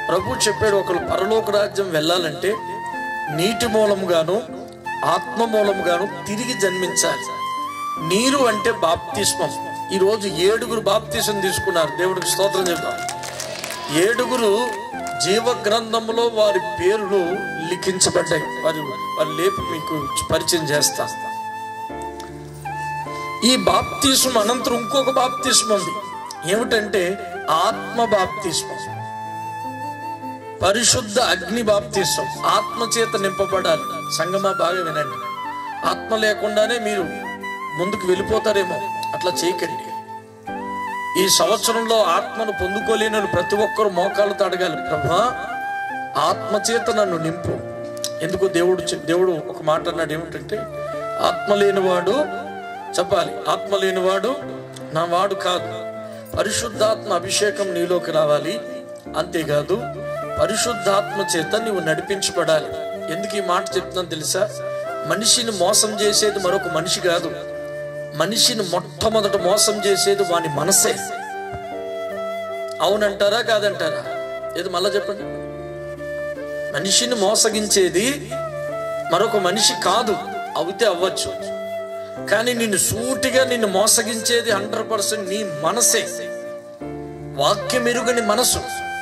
ప్రభు చెప్పాడు ఒకరు పరలోక రాజ్యం వెళ్ళాలంటే నీటి మూలముగాను ఆత్మ మూలముగాను తిరిగి జన్మించాలి నీరు అంటే బాప్తిస్మం ఈరోజు ఏడుగురు బాప్తిసం తీసుకున్నారు దేవుడికి స్తోత్రం చెప్తాం ఏడుగురు జీవ గ్రంథంలో వారి పేర్లు లిఖించబడ్డాయి వారి వారి లేపు మీకు పరిచయం చేస్తా ఈ బాప్తిస్మం అనంతరం ఇంకొక బాప్తిస్మం ఉంది ఏమిటంటే ఆత్మ బాప్తిస్మం పరిశుద్ధ అగ్ని బాప్తిస్మం ఆత్మ చేత నింపబడాలి సంగమా బాగా వినండి ఆత్మ లేకుండానే మీరు ముందుకు వెళ్ళిపోతారేమో అట్లా చేయకండి ఈ సంవత్సరంలో ఆత్మను పొందుకోలేని వాళ్ళు ప్రతి ఒక్కరు మోకాళ్ళతో అడగాలి ప్రభా ఆత్మ చేత నన్ను నింపు ఎందుకు దేవుడు చె- దేవుడు ఒక మాట అన్నాడు ఏమిటంటే ఆత్మ లేనివాడు చెప్పాలి ఆత్మ లేనివాడు నా వాడు కాదు పరిశుద్ధాత్మ అభిషేకం నీలోకి రావాలి అంతేకాదు పరిశుద్ధాత్మ చేత నీవు నడిపించబడాలి ఎందుకు ఈ మాట చెప్తున్నాను తెలుసా మనిషిని మోసం చేసేది మరొక మనిషి కాదు మనిషిని మొట్టమొదట మోసం చేసేది వాని మనసే అవునంటారా కాదంటారా ఏది మళ్ళా చెప్పండి మనిషిని మోసగించేది మరొక మనిషి కాదు అవుతే అవ్వచ్చు కానీ నిన్ను సూటిగా నిన్ను మోసగించేది హండ్రెడ్ పర్సెంట్ నీ మనసే వాక్యం ఎరుగని మనసు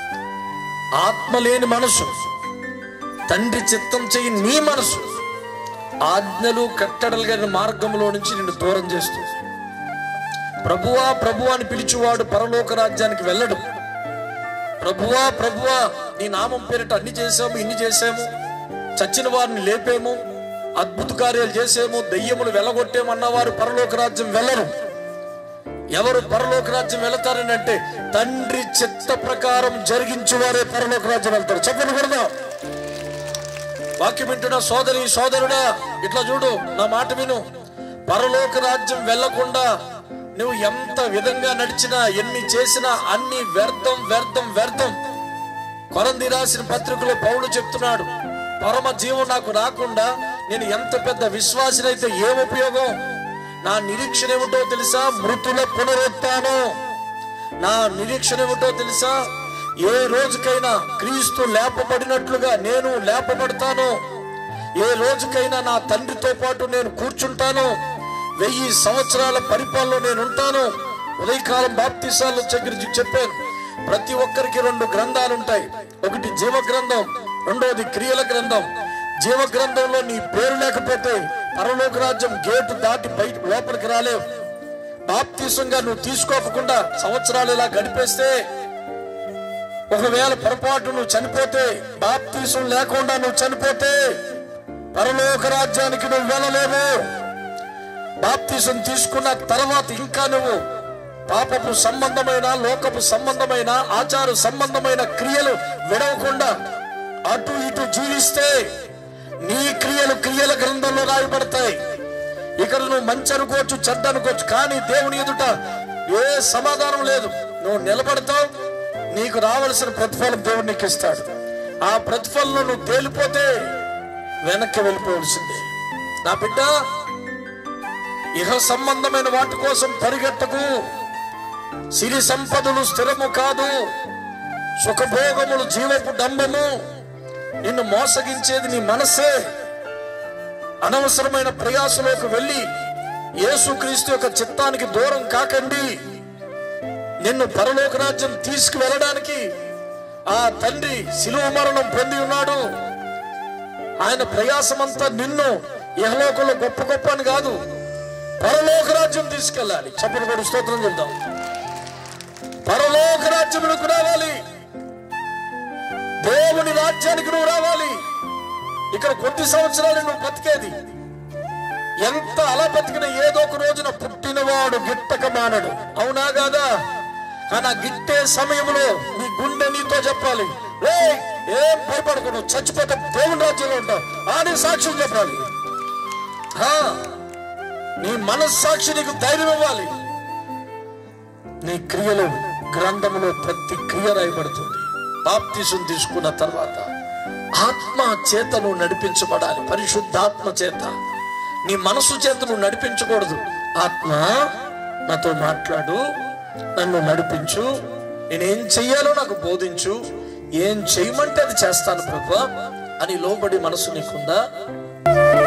ఆత్మ లేని మనసు తండ్రి చిత్తం చేయి నీ మనసు ఆజ్ఞలు కట్టడలు గారి మార్గంలో నుంచి నిన్ను దూరం చేస్తుంది ప్రభువా ప్రభువా అని పిలిచేవాడు పరలోక రాజ్యానికి వెళ్ళడు ప్రభువా ప్రభువా నీ నామం పేరిట అన్ని చేసాము ఇన్ని చేసాము చచ్చిన వారిని లేపేము అద్భుత కార్యాలు చేసేము దయ్యములు వెళ్ళగొట్టేమన్నవారు పరలోక రాజ్యం వెళ్ళరు ఎవరు పరలోక రాజ్యం వెళతారని అంటే తండ్రి చిత్త ప్రకారం జరిగించువారే పరలోక రాజ్యం వెళ్తారు చెప్పండి కూడా వాక్యం వింటున్న సోదరి సోదరుడా ఇట్లా చూడు నా మాట విను పరలోక రాజ్యం వెళ్లకుండా నువ్వు ఎంత విధంగా నడిచినా ఎన్ని చేసినా అన్ని వ్యర్థం వ్యర్థం వ్యర్థం కొరంది రాసిన పత్రికలో పౌలు చెప్తున్నాడు పరమ జీవం నాకు రాకుండా నేను ఎంత పెద్ద విశ్వాసినైతే ఏం ఉపయోగం నా నిరీక్షణ ఏమిటో తెలుసా మృతుల పునరుత్థానం నా నిరీక్షణ ఏమిటో తెలుసా ఏ రోజుకైనా క్రీస్తు లేపబడినట్లుగా నేను లేపబడతాను ఏ రోజుకైనా నా తండ్రితో పాటు నేను కూర్చుంటాను వెయ్యి సంవత్సరాల పరిపాలన నేను ఉంటాను ఉదయకాలం బాప్తిసాలు దగ్గర చెప్పాను ప్రతి ఒక్కరికి రెండు గ్రంథాలు ఉంటాయి ఒకటి జీవ గ్రంథం రెండోది క్రియల గ్రంథం జీవ గ్రంథంలో నీ పేరు లేకపోతే పరలోక రాజ్యం గేటు దాటి బయట లోపలికి రాలేవు బాప్తీసంగా నువ్వు తీసుకోకుండా సంవత్సరాలు ఇలా గడిపేస్తే ఒకవేళ పొరపాటు నువ్వు చనిపోతే బాప్తీసం లేకుండా నువ్వు చనిపోతే పరలోక రాజ్యానికి నువ్వు వెళ్ళలేవు బాప్తీసం తీసుకున్న తర్వాత ఇంకా నువ్వు పాపపు సంబంధమైన లోకపు సంబంధమైన ఆచార సంబంధమైన క్రియలు విడవకుండా అటు ఇటు జీవిస్తే నీ క్రియలు క్రియల గ్రంథంలో రాయబడతాయి ఇక్కడ నువ్వు మంచి అనుకోవచ్చు చెడ్డ అనుకోవచ్చు కానీ దేవుని ఎదుట ఏ సమాధానం లేదు నువ్వు నిలబడతావు నీకు రావలసిన ప్రతిఫలం దేవుడు నీకు ఇస్తాడు ఆ ప్రతిఫలంలో నువ్వు తేలిపోతే వెనక్కి వెళ్ళిపోవలసిందే నా బిడ్డ ఇహ సంబంధమైన వాటి కోసం పరిగెట్టకు సిరి సంపదలు స్థిరము కాదు సుఖభోగములు జీవపు డంబము నిన్ను మోసగించేది నీ మనసే అనవసరమైన ప్రయాసలోకి వెళ్ళి యేసుక్రీస్తు యొక్క చిత్తానికి దూరం కాకండి నిన్ను పరలోక రాజ్యం తీసుకువెళ్ళడానికి ఆ తండ్రి శిలువ మరణం పొంది ఉన్నాడు ఆయన ప్రయాసమంతా నిన్ను ఇహలోకంలో గొప్ప గొప్ప అని కాదు పరలోక రాజ్యం తీసుకెళ్ళాలి చప్పటి కూడా స్తోత్రం చెప్దాం పరలోక రాజ్యములకు రావాలి దేవుని రాజ్యానికి నువ్వు రావాలి ఇక్కడ కొద్ది సంవత్సరాలు నువ్వు బతికేది ఎంత అలా బతికిన ఏదో ఒక రోజున పుట్టినవాడు గిట్టక మానడు అవునా కాదా కానీ ఆ గిట్టే సమయంలో నీ గుండె నీతో చెప్పాలి రే ఏం భయపడకు నువ్వు చచ్చిపోతే దేవుని రాజ్యంలో ఉంటావు అని సాక్ష్యం చెప్పాలి ఆ, నీ మనస్సాక్షి నీకు ధైర్యం ఇవ్వాలి నీ క్రియలు గ్రంథములో ప్రతి క్రియ రాయబడుతుంది బాప్తిసం తీసుకున్న తర్వాత ఆత్మ చేత నువ్వు నడిపించబడాలి పరిశుద్ధాత్మ చేత నీ మనసు చేత నువ్వు నడిపించకూడదు ఆత్మ నాతో మాట్లాడు నన్ను నడిపించు నేనేం చెయ్యాలో నాకు బోధించు ఏం చేయమంటే అది చేస్తాను ప్రభు అని లోబడి మనసు నీకుందా